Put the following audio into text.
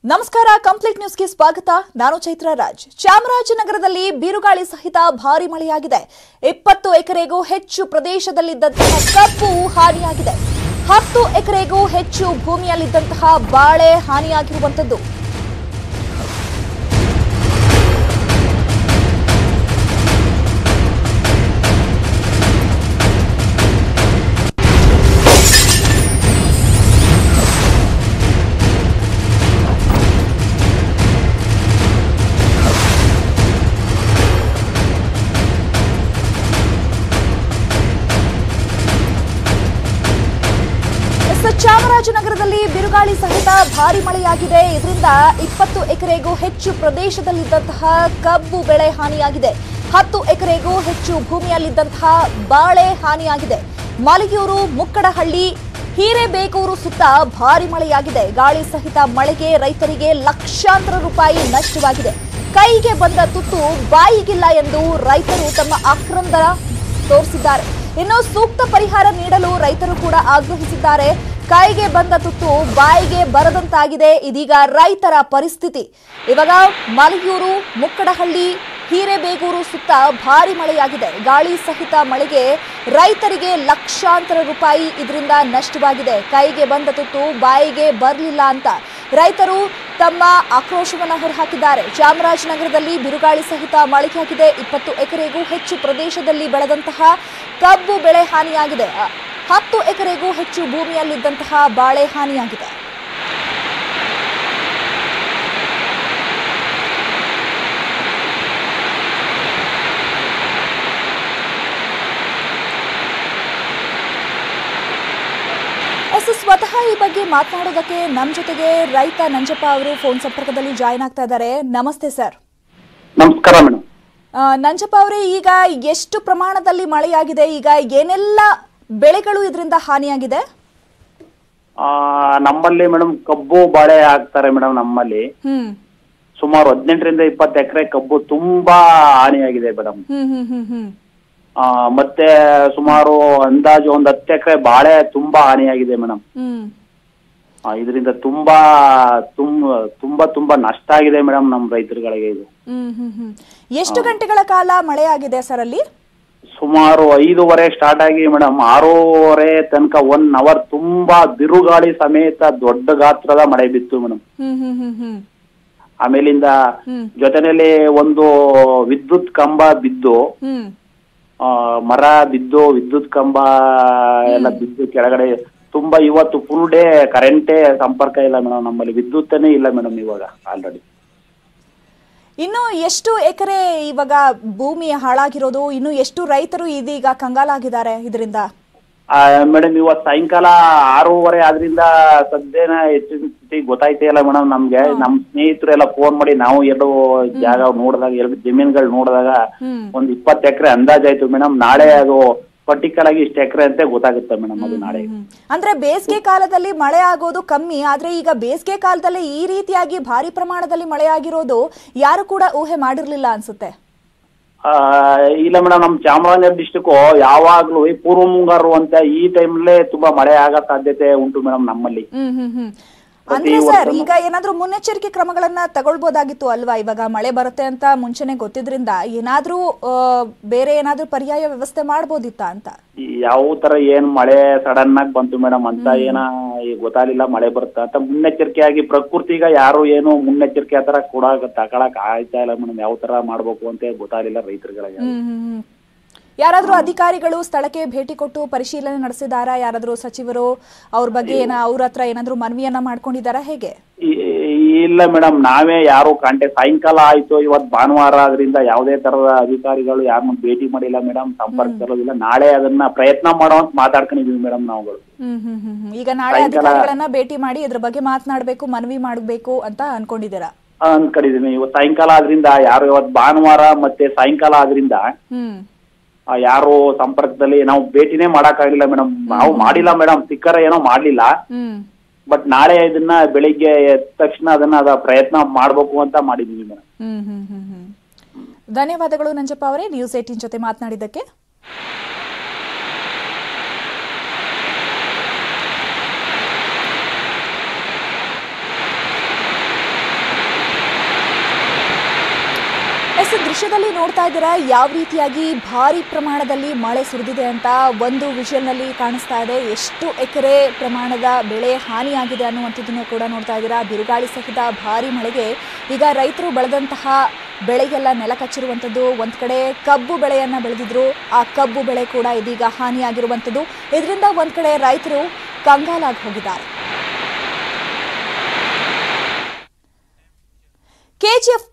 ನಮಸ್ಕಾರ ಕಂಪ್ಲೀಟ್ ನ್ಯೂಸ್ಗೆ ಸ್ವಾಗತ ನಾನು ಚೈತ್ರ ರಾಜ್ ಚಾಮರಾಜನಗರದಲ್ಲಿ ಬಿರುಗಾಳಿ ಸಹಿತ ಭಾರಿ ಮಳೆಯಾಗಿದೆ ಇಪ್ಪತ್ತು ಎಕರೆಗೂ ಹೆಚ್ಚು ಪ್ರದೇಶದಲ್ಲಿದ್ದಂತಹ ಕಬ್ಬು ಹಾನಿಯಾಗಿದೆ ಹತ್ತು ಎಕರೆಗೂ ಹೆಚ್ಚು ಭೂಮಿಯಲ್ಲಿದ್ದಂತಹ ಬಾಳೆ ಹಾನಿಯಾಗಿರುವಂತದ್ದು ಎಸ್ ಚಾಮರಾಜನಗರದಲ್ಲಿ ಬಿರುಗಾಳಿ ಸಹಿತ ಭಾರಿ ಮಳೆಯಾಗಿದೆ ಇದರಿಂದ ಇಪ್ಪತ್ತು ಎಕರೆಗೂ ಹೆಚ್ಚು ಪ್ರದೇಶದಲ್ಲಿದ್ದಂತಹ ಕಬ್ಬು ಬೆಳೆ ಹಾನಿಯಾಗಿದೆ ಹತ್ತು ಎಕರೆಗೂ ಹೆಚ್ಚು ಭೂಮಿಯಲ್ಲಿದ್ದಂತಹ ಬಾಳೆ ಹಾನಿಯಾಗಿದೆ ಮಲಗಿಯೂರು ಮುಕ್ಕಡಹಳ್ಳಿ ಹಿರೇಬೇಗೂರು ಸುತ್ತ ಭಾರಿ ಮಳೆಯಾಗಿದೆ ಗಾಳಿ ಸಹಿತ ಮಳೆಗೆ ರೈತರಿಗೆ ಲಕ್ಷಾಂತರ ರೂಪಾಯಿ ನಷ್ಟವಾಗಿದೆ ಕೈಗೆ ಬಂದ ತುತ್ತು ಬಾಯಿಗಿಲ್ಲ ಎಂದು ರೈತರು ತಮ್ಮ ಆಕ್ರಂದ ತೋರಿಸಿದ್ದಾರೆ ಇನ್ನು ಸೂಕ್ತ ಪರಿಹಾರ ನೀಡಲು ರೈತರು ಕೂಡ ಆಗ್ರಹಿಸಿದ್ದಾರೆ ಕೈಗೆ ಬಂದ ತುತ್ತು ಬಾಯಿಗೆ ಬರದಂತಾಗಿದೆ ಇದೀಗ ರೈತರ ಪರಿಸ್ಥಿತಿ ಇವಾಗ ಮಲಯೂರು ಮುಕ್ಕಡಹಳ್ಳಿ ಹಿರೇಬೇಗೂರು ಸುತ್ತ ಭಾರಿ ಮಳೆಯಾಗಿದೆ ಗಾಳಿ ಸಹಿತ ಮಳೆಗೆ ರೈತರಿಗೆ ಲಕ್ಷಾಂತರ ರೂಪಾಯಿ ಇದರಿಂದ ನಷ್ಟವಾಗಿದೆ ಕೈಗೆ ಬಂದ ತುತ್ತು ಬಾಯಿಗೆ ಬರಲಿಲ್ಲ ಅಂತ ರೈತರು ತಮ್ಮ ಆಕ್ರೋಶವನ್ನು ಹೊರಹಾಕಿದ್ದಾರೆ ಚಾಮರಾಜನಗರದಲ್ಲಿ ಬಿರುಗಾಳಿ ಸಹಿತ ಮಳೆಯಾಗಿದೆ ಇಪ್ಪತ್ತು ಎಕರೆಗೂ ಹೆಚ್ಚು ಪ್ರದೇಶದಲ್ಲಿ ಬೆಳೆದಂತಹ ಕಬ್ಬು ಬೆಳೆ ಹಾನಿಯಾಗಿದೆ ಅ, ಹತ್ತು ಎಕರೆಗೂ ಹೆಚ್ಚು ಭೂಮಿಯಲ್ಲಿದ್ದಂತಹ ಬಾಳೆ ಹಾನಿಯಾಗಿದೆ ಎಸ್ ಸ್ವತಃ ಈ ಬಗ್ಗೆ ಮಾತನಾಡೋದಕ್ಕೆ ನಮ್ಮ ಜೊತೆಗೆ ರೈತ ನಂಜಪ್ಪ ಅವರು ಫೋನ್ ಸಂಪರ್ಕದಲ್ಲಿ ಜಾಯ್ನ್ ಆಗ್ತಾ ಇದ್ದಾರೆ ನಮಸ್ತೆ ಸರ್ ನಮಸ್ಕಾರ ಮೇಡಮ್ ಆ, ನಂಜಪ್ಪ ಅವರೇ ಈಗ ಎಷ್ಟು ಪ್ರಮಾಣದಲ್ಲಿ ಮಳೆಯಾಗಿದೆ ಈಗ ಏನೆಲ್ಲ ಬೆಳೆಗಳು ಇದರಿಂದ ಹಾನಿಯಾಗಿದೆ ಆ, ನಮ್ಮಲ್ಲಿ ಮೇಡಮ್ ಕಬ್ಬು ಬಾಳೆ ಹಾಕ್ತಾರೆ ಮೇಡಮ್ ನಮ್ಮಲ್ಲಿ ಹ್ಮ್ ಸುಮಾರು ಹದಿನೆಂಟರಿಂದ ಇಪ್ಪತ್ತು ಎಕರೆ ಕಬ್ಬು ತುಂಬಾ ಹಾನಿಯಾಗಿದೆ ಮೇಡಮ್ ಹ್ಮ್ ಹ್ಮ್ ಹ್ಮ್ ಹ್ಮ್ ಆ, ಮತ್ತೆ ಸುಮಾರು ಅಂದಾಜು ಒಂದ್ ಹತ್ತು ಎಕರೆ ಬಾಳೆ ತುಂಬಾ ಹಾನಿಯಾಗಿದೆ ಮೇಡಮ್ ಹ್ಮ್ ಇದರಿಂದ ತುಂಬಾ ತುಂಬ ತುಂಬಾ ತುಂಬಾ ನಷ್ಟ ಆಗಿದೆ ಮೇಡಮ್ ನಮ್ಮ ರೈತರುಗಳಿಗೆ ಇದು ಹ್ಮ್ ಹ್ಮ್ ಹ್ಮ್ ಎಷ್ಟು ಗಂಟೆಗಳ ಕಾಲ ಮಳೆಯಾಗಿದೆ ಸರ್ ಅಲ್ಲಿ ಸುಮಾರು ಐದೂವರೆ ಸ್ಟಾರ್ಟ್ ಆಗಿ ಮೇಡಮ್ ಆರೂವರೆ ತನಕ ಒನ್ ಅವರ್ ತುಂಬಾ ಬಿರುಗಾಳಿ ಸಮೇತ ದೊಡ್ಡ ಗಾತ್ರದ ಮಳೆ ಬಿತ್ತು ಮೇಡಮ್ ಹ್ಮ್ ಹ್ಮ್ ಹ್ಮ್ ಹ್ಮ್ ಆಮೇಲಿಂದ ಹ್ಮ್ ಜೊತೆನಲ್ಲಿ ಒಂದು ವಿದ್ಯುತ್ ಕಂಬ ಬಿದ್ದು ಹ್ಮ್ ಆ, ಮರ ಬಿದ್ದು ವಿದ್ಯುತ್ ಕಂಬ ಎಲ್ಲ ಬಿದ್ದು ಕೆಳಗಡೆ ತುಂಬಾ ಇವತ್ತು ಫುಲ್ ಡೇ ಕರೆಂಟೇ ಸಂಪರ್ಕ ಇಲ್ಲ ಮೇಡಮ್ ನಮ್ಮಲ್ಲಿ ವಿದ್ಯುತ್ತನೇ ಇಲ್ಲ ಮೇಡಮ್ ಇವಾಗ ಆಲ್ರೆಡಿ ಇನ್ನು ಎಷ್ಟು ಎಕರೆ ಇವಾಗ ಭೂಮಿ ಹಾಳಾಗಿರೋದು ಇನ್ನು ಎಷ್ಟು ರೈತರು ಇದೀಗ ಕಂಗಾಲಾಗಿದ್ದಾರೆ ಇದರಿಂದ ಮೇಡಮ್ ಇವತ್ತು ಸಾಯಂಕಾಲ ಆರೂವರೆ ಆದ್ರಿಂದ ಸದ್ಯನ ಹೆಚ್ಚಿನ ಸ್ಥಿತಿ ಗೊತ್ತಾಯ್ತೇ ಇಲ್ಲ ಮೇಡಮ್ ನಮ್ಗೆ ನಮ್ ಸ್ನೇಹಿತರೆಲ್ಲ ಫೋನ್ ಮಾಡಿ ನಾವು ಎರಡು ಜಾಗ ನೋಡಿದಾಗ ಎರಡು ಜಮೀನುಗಳು ನೋಡಿದಾಗ ಹ್ಮ್ ಒಂದ್ ಇಪ್ಪತ್ತು ಎಕರೆ ಅಂದಾಜಾಯ್ತು ಮೇಡಮ್ ನಾಳೆ ಅದು ಪರ್ಟಿಕಲ್ ಆಗಿ ಇಷ್ಟು ಎಕರೆ ಅಂತ ಗೊತ್ತಾಗುತ್ತೆ ಮೇಡಮ್ ಅದು ನಾಳೆ ಹ್ಮ್. ಅಂದ್ರೆ ಬೇಸಿಗೆ ಕಾಲದಲ್ಲಿ ಮಳೆ ಆಗೋದು ಕಮ್ಮಿ ಆದ್ರೆ ಈಗ ಬೇಸಿಗೆ ಕಾಲದಲ್ಲಿ ಈ ರೀತಿಯಾಗಿ ಭಾರಿ ಪ್ರಮಾಣದಲ್ಲಿ ಮಳೆ ಆಗಿರೋದು ಯಾರು ಕೂಡ ಊಹೆ ಮಾಡಿರ್ಲಿಲ್ಲ ಅನ್ಸುತ್ತೆ ಆ, ಇಲ್ಲ ಮೇಡಮ್ ನಮ್ ಚಾಮರಾಜನಗರ ಡಿಸ್ಟಿಕ್ ಯಾವಾಗ್ಲೂ ಈ ಪೂರ್ವ ಮುಂಗಾರು ಅಂತ ಈ ಟೈಮ್ಲೇ ತುಂಬಾ ಮಳೆ ಆಗೋ ಸಾಧ್ಯತೆ ಉಂಟು ಮೇಡಮ್ ನಮ್ಮಲ್ಲಿ ಹ್ಮ್ ಹ್ಮ್ ಹ್ಮ್ ಪ್ರತಿ ಅಂದ್ರೆ ಸರ್ ವರ್ಷನೂ- ಈಗ ಏನಾದ್ರೂ ಮುನ್ನೆಚ್ಚರಿಕೆ ಕ್ರಮಗಳನ್ನ ತಗೊಳ್ಬೋದಾಗಿತ್ತು ಅಲ್ವಾ ಇವಾಗ ಮಳೆ ಬರುತ್ತೆ ಅಂತ ಮುಂಚೆನೆ ಗೊತ್ತಿದ್ರಿಂದ ಏನಾದ್ರೂ ಆ, ಬೇರೆ ಏನಾದ್ರೂ ಪರ್ಯಾಯ ವ್ಯವಸ್ಥೆ ಮಾಡ್ಬೋದಿತ್ತಾ ಅಂತ ಈ ಯಾವ ತರ ಏನ್ ಮಳೆ ಸಡನ್ ಆಗಿ ಬಂತು ಮೇಡಮ್ ಅಂತ ಏನ ಈ ಗೊತ್ತಾಗ್ಲಿಲ್ಲ ಮಳೆ ಬರುತ್ತಾ ಅಂತ ಮುನ್ನೆಚ್ಚರಿಕೆಯಾಗಿ ಪ್ರಕೃತಿಗ ಯಾರು ಏನು ಮುನ್ನೆಚ್ಚರಿಕೆ ಆ ತರ ಕೊಡಾಕ ತಗೊಳಕ್ ಆಯ್ತಾ ಇಲ್ಲ ಮೇಡಮ್ ಯಾವ ತರ ಮಾಡ್ಬೇಕು ಅಂತ ಗೊತ್ತಾಗ್ಲಿಲ್ಲ ರೈತರುಗಳಿಗೆ ಹ್ಮ್ ಹ್ಮ್ ಹ್ಮ್ ಯಾರಾದ್ರೂ ಅಧಿಕಾರಿಗಳು ಸ್ಥಳಕ್ಕೆ ಭೇಟಿ ಕೊಟ್ಟು ಪರಿಶೀಲನೆ ನಡೆಸಿದಾರಾ ಯಾರಾದ್ರೂ ಸಚಿವರು ಅವ್ರ ಬಗ್ಗೆ ಏನ ಅವ್ರ ಹತ್ರ ಏನಾದ್ರೂ ಮನವಿಯನ್ನ ಮಾಡ್ಕೊಂಡಿದಾರಾ ಹೇಗೆ ಈ- ಇಲ್ಲ ಮೇಡಮ್ ನಾವೇ ಯಾರು ಕಾಂಟ್ಯಾಕ್ಟ್ ಸಾಯಂಕಾಲ ಆಯ್ತು ಇವತ್ ಭಾನುವಾರ ಆದ್ರಿಂದ ಯಾವುದೇ ತರದ ಅಧಿಕಾರಿಗಳು ಯಾರನ್ನು ಭೇಟಿ ಮಾಡಿಲ್ಲ ಮೇಡಮ್ ಸಂಪರ್ಕ ತರೋದಿಲ್ಲ ನಾಳೆ ಅದನ್ನ ಪ್ರಯತ್ನ ಮಾಡೋ ಅಂತ ಮಾತಾಡ್ಕೊಂಡಿದೀವಿ ಮೇಡಮ್ ನಾವುಗಳು ಹ್ಮ್ ಹ್ಮ್ ಹ್ಮ್ ಹ್ಮ್. ಈಗ ನಾಳೆ ಸಾಯಂಕಾಲ- ಅಧಿಕಾರಿಗಳನ್ನ ಭೇಟಿ ಮಾಡಿ ಇದ್ರ ಬಗ್ಗೆ ಮಾತನಾಡ್ಬೇಕು ಮನವಿ ಮಾಡ್ಬೇಕು ಅಂತ ಅನ್ಕೊಂಡಿದ್ದೀರಾ ಅನ್ಕೊಂಡಿದೀನಿ ಇವತ್ತು ಸಾಯಂಕಾಲ ಆದ್ರಿಂದ ಯಾರು ಇವತ್ ಭಾನುವಾರ ಮತ್ತೆ ಸಾಯಂಕಾಲ ಆದ್ರಿಂದ ಹ್ಮ್ ಆ, ಯಾರು ಸಂಪರ್ಕದಲ್ಲಿ ನಾವು ಭೇಟಿನೇ ಮಾಡಕ್ಕಾಗಿಲ್ಲ ಮೇಡಮ್ ನಾವು ಮಾಡಿಲ್ಲ ಮೇಡಮ್ ಸಿಕ್ಕರ ಏನೋ ಮಾಡ್ಲಿಲ್ಲ ಹ್ಮ್ ಬಟ್ ನಾಳೆ ಇದನ್ನ ಬೆಳಿಗ್ಗೆ ಎದ್ದ ತಕ್ಷಣ ಅದನ್ನ ಅದ ಪ್ರಯತ್ನ ಮಾಡ್ಬೇಕು ಅಂತ ಮಾಡಿದೀವಿ ಮೇಡಮ್ ಹ್ಮ್ ಹ್ಮ್ ಹ್ಮ್ ಹ್ಮ್ ಧನ್ಯವಾದಗಳು ನಂಜಪ್ಪ ಅವರೇ ನ್ಯೂಸ್ ಏಟೀನ್ ಜೊತೆ ಮಾತನಾಡಿದ್ದಕ್ಕೆ ದೃಶ್ಯದಲ್ಲಿ ನೋಡ್ತಾ ಇದ್ದೀರಾ ಯಾವ ರೀತಿಯಾಗಿ ಭಾರಿ ಪ್ರಮಾಣದಲ್ಲಿ ಮಳೆ ಸುರಿದಿದೆ ಅಂತ ಒಂದು ವಿಷಯಲ್ನಲ್ಲಿ ಕಾಣಿಸ್ತಾ ಇದೆ ಎಷ್ಟು ಎಕರೆ ಪ್ರಮಾಣದ ಬೆಳೆ ಹಾನಿಯಾಗಿದೆ ಅನ್ನುವಂಥದ್ದನ್ನು ಕೂಡ ನೋಡ್ತಾ ಇದ್ದೀರಾ ಬಿರುಗಾಳಿ ಸಹಿತ ಭಾರಿ ಮಳೆಗೆ ಈಗ ರೈತರು ಬೆಳೆದಂತಹ ಬೆಳೆಗೆಲ್ಲ ನೆಲ ಕಚ್ಚಿರುವಂಥದ್ದು ಒಂದ್ ಕಡೆ ಕಬ್ಬು ಬೆಳೆಯನ್ನ ಬೆಳೆದಿದ್ರು ಆ ಕಬ್ಬು ಬೆಳೆ ಕೂಡ ಇದೀಗ ಹಾನಿಯಾಗಿರುವಂಥದ್ದು ಇದರಿಂದ ಒಂದ್ ಕಡೆ ರೈತರು ಕಂಗಾಲಾಗಿ ಹೋಗಿದ್ದಾರೆ ಕೆಜಿಎಫ್